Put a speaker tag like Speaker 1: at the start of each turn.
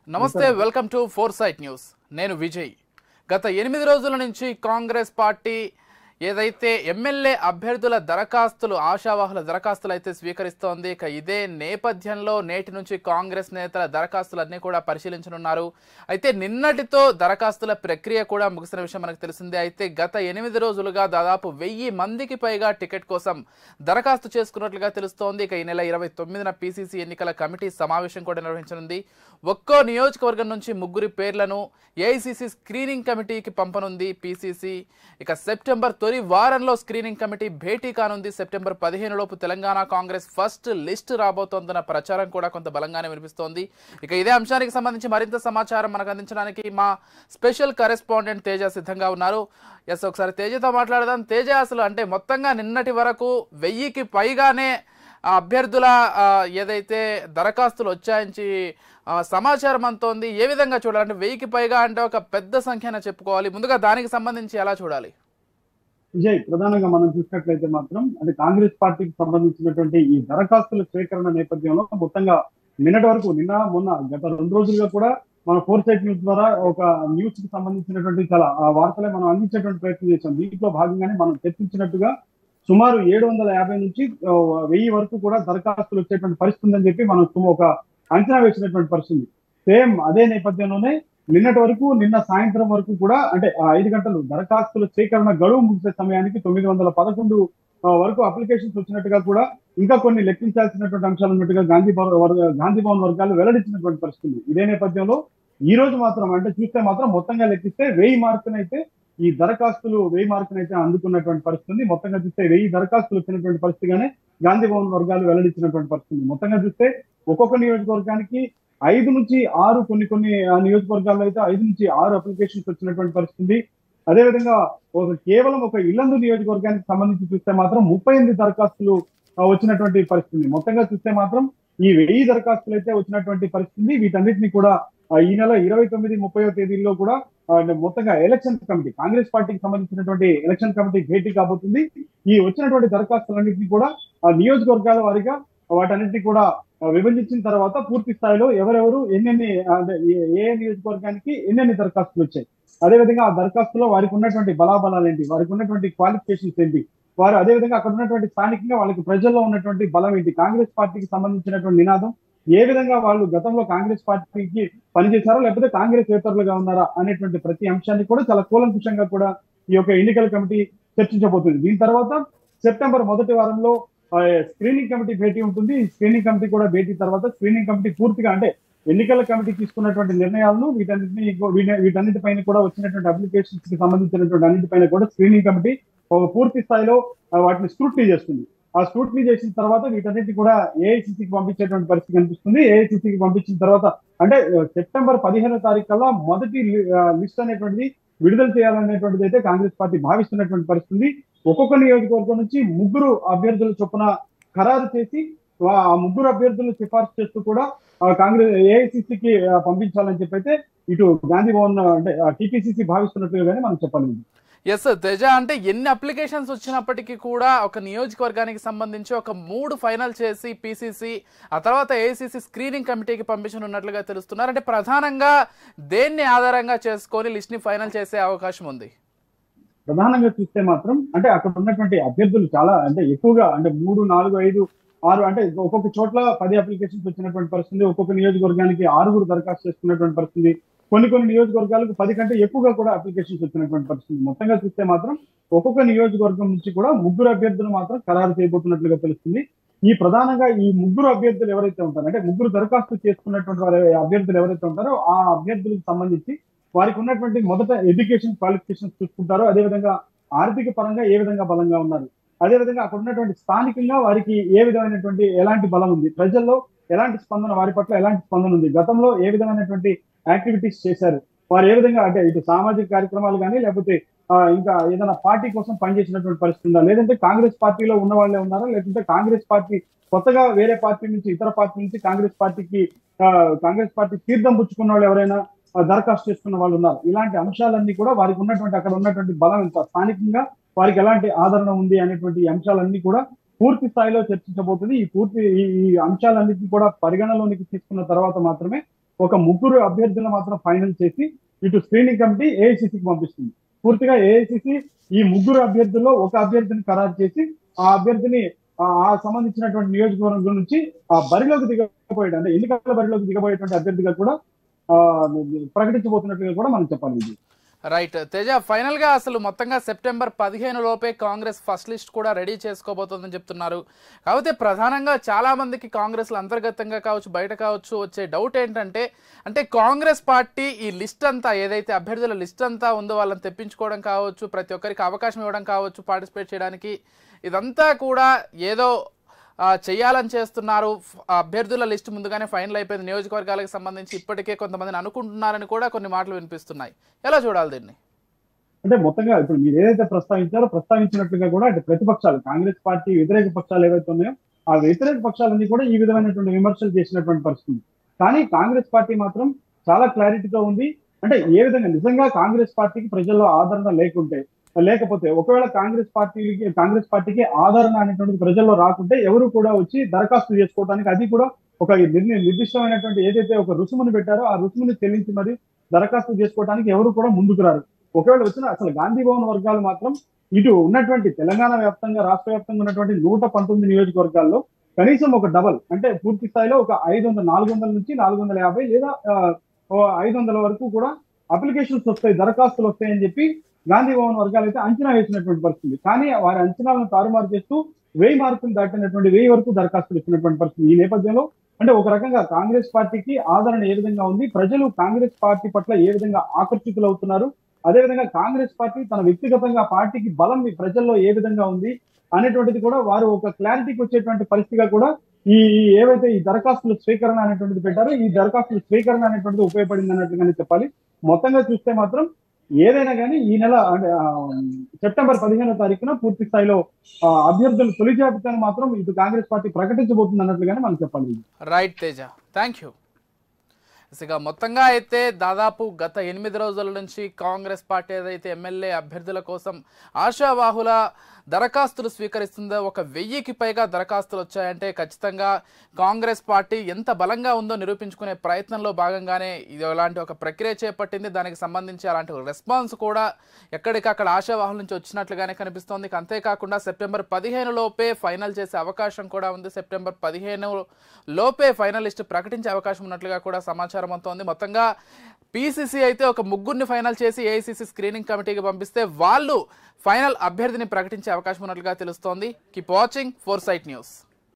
Speaker 1: నమస్తే welcome to Foresight News నేను విజయ్ గత ఎనిమిది రోజుల నుంచి కాంగ్రెస్ పార్టీ ఏదైతే ఎమ్మెల్యే అభ్యర్థుల దరఖాస్తులు ఆశావాహుల దరఖాస్తులు అయితే స్వీకరిస్తోంది ఇక ఇదే నేపథ్యంలో నేటి నుంచి కాంగ్రెస్ నేతల దరఖాస్తులన్నీ కూడా పరిశీలించనున్నారు అయితే నిన్నటితో దరఖాస్తుల ప్రక్రియ కూడా ముగిసిన విషయం మనకు తెలిసిందే అయితే గత ఎనిమిది రోజులుగా దాదాపు వెయ్యి మందికి పైగా టికెట్ కోసం దరఖాస్తు చేసుకున్నట్లుగా తెలుస్తోంది ఇక ఈ నెల ఇరవై తొమ్మిదిన పీసీసీ ఎన్నికల కమిటీ సమావేశం కూడా నిర్వహించనుంది ఒక్కో నియోజకవర్గం నుంచి ముగ్గురి పేర్లను ఏఐసిసి స్క్రీనింగ్ కమిటీకి పంపనుంది పీసీసీ ఇక సెప్టెంబర్ తొలి వారంలో స్క్రీనింగ్ కమిటీ భేటీ కానుంది సెప్టెంబర్ పదిహేను లోపు తెలంగాణ కాంగ్రెస్ ఫస్ట్ లిస్ట్ రాబోతోందన్న ప్రచారం కూడా కొంత బలంగానే వినిపిస్తోంది ఇక ఇదే అంశానికి సంబంధించి మరింత సమాచారం మనకు అందించడానికి మా స్పెషల్ కరెస్పాండెంట్ తేజ సిద్ధంగా ఉన్నారు ఎస్ ఒకసారి తేజతో మాట్లాడదాం తేజ అసలు అంటే మొత్తంగా నిన్నటి వరకు వెయ్యికి పైగానే ఆ అభ్యర్థుల ఆ, ఏదైతే దరఖాస్తులు వచ్చాయించి ఆ, సమాచారం అంతోంది ఏ విధంగా చూడాలి అంటే వెయ్యికి పైగా అంటే ఒక పెద్ద సంఖ్యన చెప్పుకోవాలి ముందుగా దానికి సంబంధించి ఎలా చూడాలి
Speaker 2: విజయ్ ప్రధానంగా మనం చూసినట్లయితే మాత్రం అంటే కాంగ్రెస్ పార్టీకి సంబంధించినటువంటి ఈ దరఖాస్తుల స్వీకరణ నేపథ్యంలో మొత్తంగా నిన్నటి వరకు నిన్న మొన్న గత రెండు రోజులుగా కూడా మన ఫోర్ సైట్ న్యూస్ ద్వారా ఒక న్యూస్ కి సంబంధించినటువంటి చాలా ఆ వార్తలే మనం అందించేటువంటి ప్రయత్నం చేశాం దీంట్లో భాగంగానే మనం చర్చించినట్టుగా సుమారు ఏడు వందల యాభై నుంచి ఆ, వెయ్యి వరకు కూడా దరఖాస్తులు వచ్చేటువంటి పరిస్థితి ఉందని చెప్పి మనం సుమ- ఒక అంచనా వేసినటువంటి పరిస్థితి సేమ్ అదే నేపథ్యంలోనే నిన్నటి వరకు నిన్న సాయంత్రం వరకు కూడా అంటే ఆ ఐదు గంటలు దరఖాస్తుల స్వీకరణ గడువు ముగిసే సమయానికి తొమ్మిది వందల పదకొండు ఆ, వరకు అప్లికేషన్స్ వచ్చినట్టుగా కూడా ఇంకా కొన్ని లెక్కించాల్సినటువంటి అంశాలు ఉన్నట్టుగా గాంధీ భవన్ వర్గ- గాంధీ భవన్ వర్గాలు వెల్లడించినటువంటి పరిస్థితి ఉంది. ఇదే నేపథ్యంలో ఈ రోజు మాత్రం అంటే చూస్తే మాత్రం మొత్తంగా లెక్కిస్తే వెయ్యి మార్కునైతే ఈ దరఖాస్తులు వెయ్యి మార్కునైతే అందుకున్నటువంటి పరిస్థితి ఉంది మొత్తంగా చూస్తే వెయ్యి దరఖాస్తులు వచ్చినటువంటి పరిస్థితిగానే గాంధీ భవన్ వర్గాలు వెల్లడించినటువంటి పరిస్థితి ఉంది. మొత్తంగా చూస్తే ఒక్కొక్క నియోజకవర్గానికి ఐదు నుంచి ఆరు కొన్ని కొన్ని ఆ, నియోజకవర్గాల్లో అయితే ఐదు నుంచి ఆరు అప్లికేషన్స్ వచ్చినటువంటి పరిస్థితి ఉంది. అదేవిధంగా ఒక కేవలం ఒక ఇల్లందు నియోజకవర్గానికి సంబంధించి చూస్తే మాత్రం ముప్పై ఎనిమిది దరఖాస్తులు ఆ, వచ్చినటువంటి పరిస్థితి ఉంది. మొత్తంగా చూస్తే మాత్రం ఈ వెయ్యి దరఖాస్తులు అయితే వచ్చినటువంటి పరిస్థితి ఉంది. వీటన్నిటిని కూడా ఆ, ఈ నెల ఇరవై తొమ్మిది ముప్పైవ తేదీల్లో కూడా ఆ, మొత్తంగా ఎలక్షన్ కమిటీ కాంగ్రెస్ పార్టీకి సంబంధించినటువంటి ఎలక్షన్ కమిటీ భేటీ కాబోతుంది ఈ వచ్చినటువంటి దరఖాస్తులన్నింటినీ కూడా ఆ నియోజకవర్గాల వారీగా వాటన్నిటిని కూడా ఆ, విభజించిన తర్వాత పూర్తి స్థాయిలో ఎవరెవరు ఎన్నెన్ని ఆ, అంటే ఏ- ఏ నియోజకవర్గానికి ఎన్నెన్ని దరఖాస్తులు వచ్చాయి అదేవిధంగా ఆ దరఖాస్తులో వారికి ఉన్నటువంటి బలాబలాలు ఏంటి వారికి ఉన్నటువంటి క్వాలిఫికేషన్స్ ఏంటి వారు అదేవిధంగా అక్కడ ఉన్నటువంటి స్థానికంగా వాళ్ళకి ప్రజల్లో ఉన్నటువంటి బలం ఏంటి కాంగ్రెస్ పార్టీకి సంబంధించినటువంటి నినాదం ఏ విధంగా వాళ్ళు గతంలో కాంగ్రెస్ పార్టీకి పనిచేశారో లేకపోతే కాంగ్రెస్ ఏతరులుగా ఉన్నారా అనేటువంటి ప్రతి అంశాన్ని కూడా చాలా కూలంకుషంగా కూడా ఈ యొక్క ఎన్నికల కమిటీ చర్చించబోతుంది దీని తర్వాత సెప్టెంబర్ మొదటి వారంలో ఆ, స్క్రీనింగ్ కమిటీ భేటీ ఉంటుంది ఈ స్క్రీనింగ్ కమిటీ కూడా భేటీ తర్వాత స్క్రీనింగ్ కమిటీ పూర్తిగా అంటే ఎన్నికల కమిటీ తీసుకున్నటువంటి నిర్ణయాలను వీటన్నిటిని వీటి- వీటన్నిటిపైన కూడా వచ్చినటువంటి అప్లికేషన్స్ కి సంబంధించినటువంటి అన్నిటిపైన కూడా స్క్రీనింగ్ కమిటీ ఒక పూర్తి స్థాయిలో ఆ, వాటిని స్క్రూట్నీ చేస్తుంది ఆ స్క్రూట్నీ చేసిన తర్వాత వీటన్నిటి కూడా ఏఐసిసికి పంపించేటువంటి పరిస్థితి కనిపిస్తుంది ఏఐసిసికి పంపించిన తర్వాత అంటే ఆ, సెప్టెంబర్ పదిహేనో తారీఖు కల్లా మొదటి లి- ఆ, లిస్ట్ అనేటువంటిది విడుదల చేయాలనేటువంటిది అయితే కాంగ్రెస్ పార్టీ భావిస్తున్నటువంటి పరిస్థితి ఒక్కొక్క నియోజకవర్గం నుంచి ముగ్గురు అభ్యర్థుల చొప్పున ఖరారు చేసి వా- ఆ ముగ్గురు అభ్యర్థులను సిఫార్సు చేస్తూ కూడా ఆ, కాంగ్రెస్ ఏఐసిసికి పంపించాలని చెప్పి అయితే ఇటు గాంధీ భవన్ అంటే టిపిసిసి భావిస్తున్నట్టుగానే మనం చెప్పాలి
Speaker 1: ఎస్ తేజ అంటే ఎన్ని అప్లికేషన్స్ వచ్చినప్పటికీ కూడా ఒక నియోజకవర్గానికి సంబంధించి ఒక మూడు ఫైనల్ చేసి పీసీసీ ఆ తర్వాత ఏసీసీ స్క్రీనింగ్ కమిటీకి పంపించనున్నట్లుగా తెలుస్తున్నారు అంటే ప్రధానంగా దేన్ని ఆధారంగా చేసుకొని లిస్ట్ ని ఫైనల్ చేసే అవకాశం ఉంది
Speaker 2: ప్రధానంగా చూస్తే మాత్రం అంటే అక్కడ ఉన్నటువంటి అభ్యర్థులు చాలా అంటే ఎక్కువగా అంటే మూడు నాలుగు ఐదు ఆరు అంటే ఒక్కొక్క చోట్ల పది అప్లికేషన్స్ వచ్చినటువంటి పరిస్థితి ఒక్కొక్క నియోజకవర్గానికి ఆరుగురు దరఖాస్తు చేసుకున్నటువంటి పరిస్థితి కొన్ని కొన్ని నియోజకవర్గాలకు పది కంటే ఎక్కువగా కూడా అప్లికేషన్స్ వచ్చినటువంటి పరిస్థితి మొత్తంగా చూస్తే మాత్రం ఒక్కొక్క నియోజకవర్గం నుంచి కూడా ముగ్గురు అభ్యర్థులు మాత్రం ఖరారు చేయబోతున్నట్లుగా తెలుస్తుంది ఈ ప్రధానంగా ఈ ముగ్గురు అభ్యర్థులు ఎవరైతే ఉంటారో అంటే ముగ్గురు దరఖాస్తు చేసుకున్నటువంటి వారి అభ్యర్థులు ఎవరైతే ఉంటారో ఆ అభ్యర్థులకు సంబంధించి వారికి ఉన్నటువంటి మొదట ఎడ్యుకేషన్ క్వాలిఫికేషన్స్ చూసుకుంటారో అదేవిధంగా ఆర్థిక పరంగా ఏ విధంగా బలంగా ఉన్నారు అదేవిధంగా అక్కడ ఉన్నటువంటి స్థానికంగా వారికి ఏ విధమైనటువంటి ఎలాంటి బలం ఉంది ప్రజల్లో ఎలాంటి స్పందన వారి పట్ల ఎలాంటి స్పందన ఉంది గతంలో ఏ విధమైనటువంటి యాక్టివిటీస్ చేశారు వారు ఏ విధంగా అంటే ఇటు సామాజిక కార్యక్రమాలు కానీ లేకపోతే ఆ, ఇంకా ఏదైనా పార్టీ కోసం పనిచేసినటువంటి పరిస్థితి ఉందా లేదంటే కాంగ్రెస్ పార్టీలో ఉన్న వాళ్ళే ఉన్నారా లేకుంటే కాంగ్రెస్ పార్టీ కొత్తగా వేరే పార్టీ నుంచి ఇతర పార్టీ నుంచి కాంగ్రెస్ పార్టీకి ఆ, కాంగ్రెస్ పార్టీ తీర్థం పుచ్చుకున్న వాళ్ళు ఎవరైనా ఆ, దరఖాస్తు చేసుకున్న వాళ్ళు ఉన్నారు ఇలాంటి అంశాలన్నీ కూడా వారికి ఉన్నటువంటి అక్కడ ఉన్నటువంటి బలం ఎంత స్థానికంగా వారికి ఎలాంటి ఆదరణ ఉంది అనేటువంటి ఈ అంశాలన్నీ కూడా పూర్తి స్థాయిలో చర్చించబోతుంది ఈ పూర్తి ఈ ఈ అంశాలన్నింటినీ కూడా పరిగణలోనికి తీసుకున్న తర్వాత మాత్రమే ఒక ముగ్గురు అభ్యర్థులను మాత్రం ఫైనల్ చేసి ఇటు స్క్రీనింగ్ కమిటీ ఏఐసిసికి పంపిస్తుంది పూర్తిగా ఏఐసిసి ఈ ముగ్గురు అభ్యర్థుల్లో ఒక అభ్యర్థిని ఖరారు చేసి ఆ అభ్యర్థిని ఆ ఆ సంబంధించినటువంటి నియోజకవర్గం నుంచి ఆ బరిలోకి దిగబోయేట అంటే ఎన్నికల బరిలోకి దిగబోయేటువంటి అభ్యర్థిగా కూడా ఆ ప్రకటించబోతున్నట్టుగా కూడా మనం చెప్పాలి ఇది
Speaker 1: రైట్ తేజ ఫైనల్ గా అసలు మొత్తంగా సెప్టెంబర్ పదిహేను లోపే కాంగ్రెస్ ఫస్ట్ లిస్ట్ కూడా రెడీ చేసుకోబోతోందని చెప్తున్నారు కాకపోతే ప్రధానంగా చాలా మందికి కాంగ్రెస్ లో అంతర్గతంగా కావచ్చు బయట కావచ్చు వచ్చే డౌట్ ఏంటంటే అంటే కాంగ్రెస్ పార్టీ ఈ లిస్ట్ అంతా ఏదైతే అభ్యర్థుల లిస్ట్ అంతా ఉందో వాళ్ళని తెప్పించుకోవడం కావచ్చు ప్రతి ఒక్కరికి అవకాశం ఇవ్వడం కావచ్చు పార్టిసిపేట్ చేయడానికి ఇదంతా కూడా ఏదో ఆ, చేయాలని చేస్తున్నారు ఫ్- ఆ అభ్యర్థుల లిస్ట్ ముందుగానే ఫైనల్ అయిపోయింది నియోజకవర్గాలకు సంబంధించి ఇప్పటికే కొంతమందిని అనుకుంటున్నారని కూడా కొన్ని మాటలు వినిపిస్తున్నాయి ఎలా చూడాలి దీన్ని
Speaker 2: అంటే మొత్తంగా ఇప్పుడు మీరు ఏదైతే ప్రస్తావించారో ప్రస్తావించినట్లుగా కూడా అంటే ప్రతిపక్షాలు కాంగ్రెస్ పార్టీ వ్యతిరేక పక్షాలు ఏవైతే ఉన్నాయో ఆ వ్యతిరేక పక్షాలన్నీ కూడా ఈ విధమైనటువంటి విమర్శలు చేసినటువంటి పరిస్థితి కానీ కాంగ్రెస్ పార్టీ మాత్రం చాలా క్లారిటీతో ఉంది అంటే ఏ విధంగా నిజంగా కాంగ్రెస్ పార్టీకి ప్రజల్లో ఆదరణ లేకుంటే లేకపోతే ఒకవేళ కాంగ్రెస్ పార్టీకి కాంగ్రెస్ పార్టీకి ఆదరణ అనేటువంటిది ప్రజల్లో రాకుంటే ఎవరు కూడా వచ్చి దరఖాస్తు చేసుకోవడానికి అది కూడా ఒక నిర్ణయ నిర్దిష్టమైనటువంటి ఏదైతే ఒక రుసుముని పెట్టారో ఆ రుసుముని చెల్లించి మరి దరఖాస్తు చేసుకోవడానికి ఎవరు కూడా ముందుకు రారు ఒకవేళ వచ్చిన అసలు గాంధీ భవన్ వర్గాలు మాత్రం ఇటు ఉన్నటువంటి తెలంగాణ వ్యాప్తంగా రాష్ట్ర వ్యాప్తంగా ఉన్నటువంటి నూట పంతొమ్మిది నియోజకవర్గాల్లో కనీసం ఒక డబల్ అంటే పూర్తి స్థాయిలో ఒక ఐదు వందల నాలుగు వందల నుంచి నాలుగు వందల యాభై లేదా ఐదు వందల వరకు కూడా అప్లికేషన్స్ వస్తాయి దరఖాస్తులు వస్తాయని చెప్పి గాంధీ భవన్ వర్గాలు అయితే అంచనా వేసినటువంటి పరిస్థితి కానీ వారి అంచనాలను తారుమారు చేస్తూ వెయ్యి మార్కులు దాటినటువంటి వెయ్యి వరకు దరఖాస్తులు ఇచ్చినటువంటి పరిస్థితి ఈ నేపథ్యంలో అంటే ఒక రకంగా కాంగ్రెస్ పార్టీకి ఆదరణ ఏ విధంగా ఉంది ప్రజలు కాంగ్రెస్ పార్టీ పట్ల ఏ విధంగా ఆకర్షితులు అవుతున్నారు అదేవిధంగా కాంగ్రెస్ పార్టీ తన వ్యక్తిగతంగా పార్టీకి బలం ఈ ప్రజల్లో ఏ విధంగా ఉంది అనేటువంటిది కూడా వారు ఒక క్లారిటీకి వచ్చేటువంటి పరిస్థితిగా కూడా ఈ ఈ ఏవైతే ఈ దరఖాస్తుల స్వీకరణ అనేటువంటిది పెట్టారో ఈ దరఖాస్తుల స్వీకరణ అనేటువంటిది ఉపయోగపడింది అన్నట్టుగానే చెప్పాలి మొత్తంగా చూస్తే మాత్రం ఏదైనా కానీ ఈ నెల అంటే ఆ, సెప్టెంబర్ పదిహేనో తారీఖున పూర్తి స్థాయిలో ఆ, అభ్యర్థుల తొలి జాబితాను మాత్రం ఇటు కాంగ్రెస్ పార్టీ ప్రకటించబోతుంది అన్నట్లుగానే మనం చెప్పాలి
Speaker 1: రైట్ తేజ థ్యాంక్ యూ ఇక మొత్తంగా అయితే దాదాపు గత ఎనిమిది రోజుల నుంచి కాంగ్రెస్ పార్టీ ఏదైతే ఎమ్మెల్యే అభ్యర్థుల కోసం ఆశావాహుల దరఖాస్తులు స్వీకరిస్తుందో ఒక వెయ్యికి పైగా దరఖాస్తులు వచ్చాయంటే ఖచ్చితంగా కాంగ్రెస్ పార్టీ ఎంత బలంగా ఉందో నిరూపించుకునే ప్రయత్నంలో భాగంగానే ఇది అలాంటి ఒక ప్రక్రియ చేపట్టింది దానికి సంబంధించి అలాంటి ఒక రెస్పాన్స్ కూడా ఎక్కడికక్కడ ఆశావాహుల నుంచి వచ్చినట్లుగానే కనిపిస్తోంది ఇక అంతేకాకుండా సెప్టెంబర్ పదిహేను లోపే ఫైనల్ చేసే అవకాశం కూడా ఉంది సెప్టెంబర్ పదిహేను లోపే ఫైనలిస్ట్ ప్రకటించే అవకాశం ఉన్నట్లుగా కూడా సమాచారం అవుతోంది మొత్తంగా పీసీసీ అయితే ఒక ముగ్గురిని ఫైనల్ చేసి ఏఐసీసీ స్క్రీనింగ్ కమిటీకి పంపిస్తే వాళ్ళు ఫైనల్ అభ్యర్థిని ప్రకటించే అవకాశం ఉన్నట్లుగా తెలుస్తోంది keep watching Foresight news